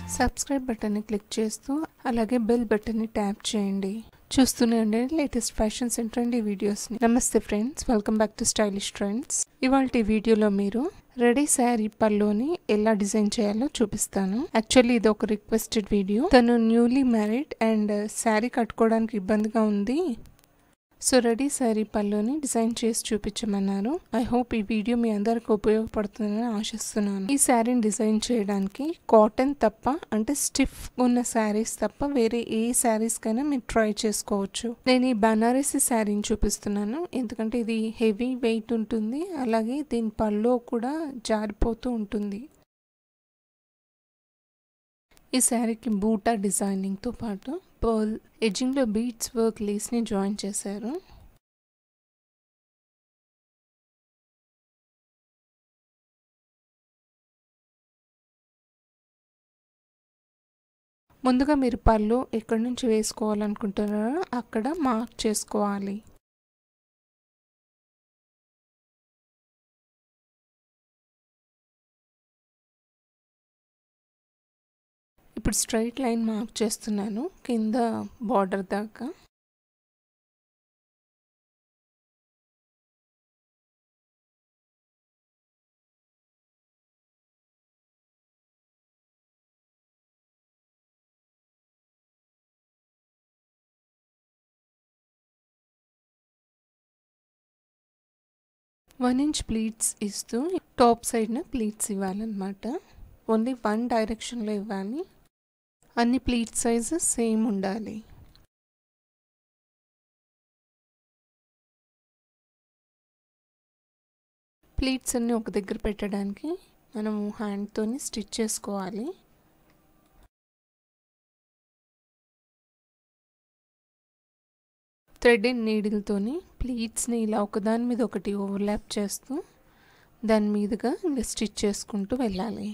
subscribe బటన్ని click చేస్తూ అలాగే బెల్ బటన్ని ట్యాప్ చేయండి చూస్తూనే ఉండండి లేటెస్ట్ ఫ్యాషన్స్ అండ్ ట్రెండీ వీడియోస్ని నమస్తే friends welcome back to stylish trends ఇవాళ వీడియోలో మీరు రెడీ శారీ పల్లోని ఎలా డిజైన్ చేయాలో చూపిస్తాను యాక్చువల్లీ ఇది ఒక రిక్వెస్టెడ్ వీడియో తను న్యూలీ మ్యారీడ్ అండ్ శారీ కట్టుకోవడానికి ఇబ్బందిగా ఉంది సో రెడీ శారీ పళ్ళుని డిజైన్ చేసి చూపించమన్నారు ఐ హోప్ ఈ వీడియో మీ అందరికి ఉపయోగపడుతుందని ఆశిస్తున్నాను ఈ శారీని డిజైన్ చేయడానికి కాటన్ తప్ప అంటే స్టిఫ్ ఉన్న శారీస్ తప్ప వేరే ఏ శారీస్ కైనా మీరు ట్రై చేసుకోవచ్చు నేను ఈ బనారసి శారీని చూపిస్తున్నాను ఎందుకంటే ఇది హెవీ వెయిట్ ఉంటుంది అలాగే దీని పళ్ళు కూడా జారిపోతూ ఉంటుంది ఈ శారీకి బూటా డిజైనింగ్తో పాటు పర్ల్ ఎడ్జింగ్లో బీట్స్ వర్క్ లేస్ని జాయిన్ చేశారు ముందుగా మీరు పళ్ళు ఎక్కడి నుంచి వేసుకోవాలనుకుంటున్నారో అక్కడ మార్క్ చేసుకోవాలి ఇప్పుడు స్ట్రైట్ లైన్ మార్క్ చేస్తున్నాను కింద బార్డర్ దాకా వన్ ఇంచ్ ప్లీట్స్ ఇస్తూ టాప్ సైడ్న ప్లీట్స్ ఇవ్వాలన్నమాట ఓన్లీ వన్ డైరెక్షన్లో ఇవ్వాలి అన్ని ప్లీట్ సైజెస్ సేమ్ ఉండాలి ప్లీట్స్ అన్ని ఒక దగ్గర పెట్టడానికి మనము హ్యాండ్తోని స్టిచ్ చేసుకోవాలి థ్రెడ్ అండ్ నీడిల్తోని ప్లీట్స్ని ఇలా ఒకదాని మీద ఒకటి ఓవర్లాప్ చేస్తూ దాని మీదుగా ఇంకా స్టిచ్ చేసుకుంటూ వెళ్ళాలి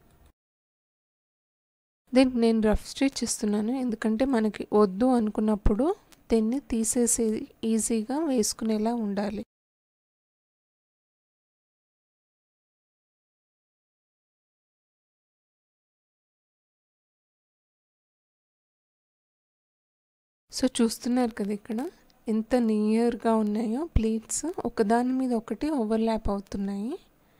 దీనికి నేను రఫ్ స్టిచ్ ఇస్తున్నాను ఎందుకంటే మనకి వద్దు అనుకున్నప్పుడు దీన్ని తీసేసి ఈజీగా వేసుకునేలా ఉండాలి సో చూస్తున్నారు కదా ఇక్కడ ఎంత నియర్గా ఉన్నాయో ప్లేట్స్ ఒకదాని మీద ఒకటి ఓవర్లాప్ అవుతున్నాయి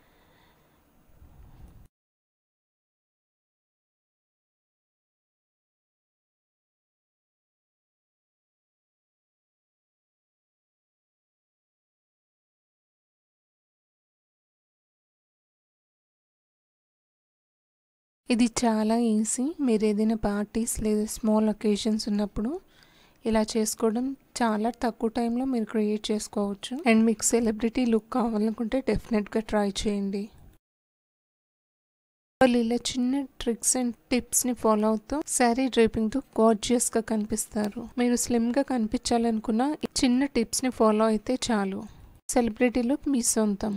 ఇది చాలా ఈజీ మీరు ఏదైనా పార్టీస్ లేదా స్మాల్ ఒకేషన్స్ ఉన్నప్పుడు ఇలా చేసుకోవడం చాలా తక్కువ టైంలో మీరు క్రియేట్ చేసుకోవచ్చు అండ్ మీకు సెలబ్రిటీ లుక్ కావాలనుకుంటే డెఫినెట్గా ట్రై చేయండి వాళ్ళు ఇలా చిన్న ట్రిక్స్ అండ్ టిప్స్ని ఫాలో అవుతూ శారీ డ్రైపింగ్తో గార్జియస్గా కనిపిస్తారు మీరు స్లిమ్గా కనిపించాలనుకున్న చిన్న టిప్స్ని ఫాలో అయితే చాలు సెలబ్రిటీ లుక్ మీ సొంతం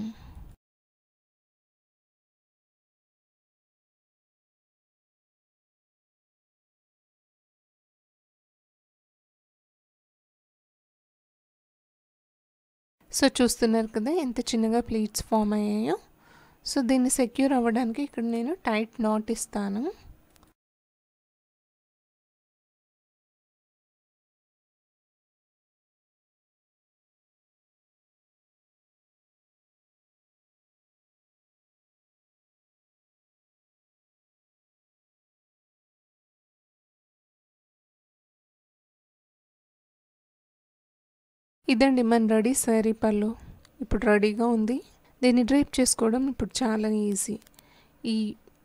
సో చూస్తున్నారు కదా ఎంత చిన్నగా ప్లీట్స్ ఫామ్ అయ్యాయో సో దీన్ని సెక్యూర్ అవ్వడానికి ఇక్కడ నేను టైట్ నాట్ ఇస్తాను ఇదండి మన రెడీ శారీ పళ్ళు ఇప్పుడు రెడీగా ఉంది దీన్ని డ్రైప్ చేసుకోవడం ఇప్పుడు చాలా ఈజీ ఈ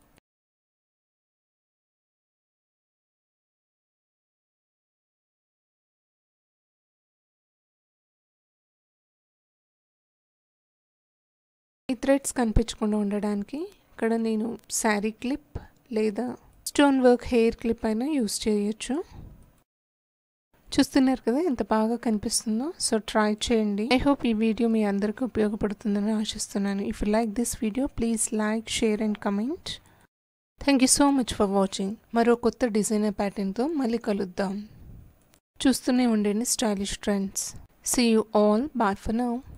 ఈ థ్రెడ్స్ కనిపించకుండా ఉండడానికి ఇక్కడ నేను శారీ క్లిప్ లేదా స్టోన్ వర్క్ హెయిర్ క్లిప్ అయినా యూస్ చేయొచ్చు చూస్తున్నారు కదా ఎంత బాగా కనిపిస్తుందో సో ట్రై చేయండి ఐ హోప్ ఈ వీడియో మీ అందరికీ ఉపయోగపడుతుందని ఆశిస్తున్నాను if you like this video please like share and comment thank you so much for watching మరో కొత్త డిజైనర్ ప్యాటర్న్తో మళ్ళీ కలుద్దాం చూస్తూనే ఉండండి stylish trends see you all bye for now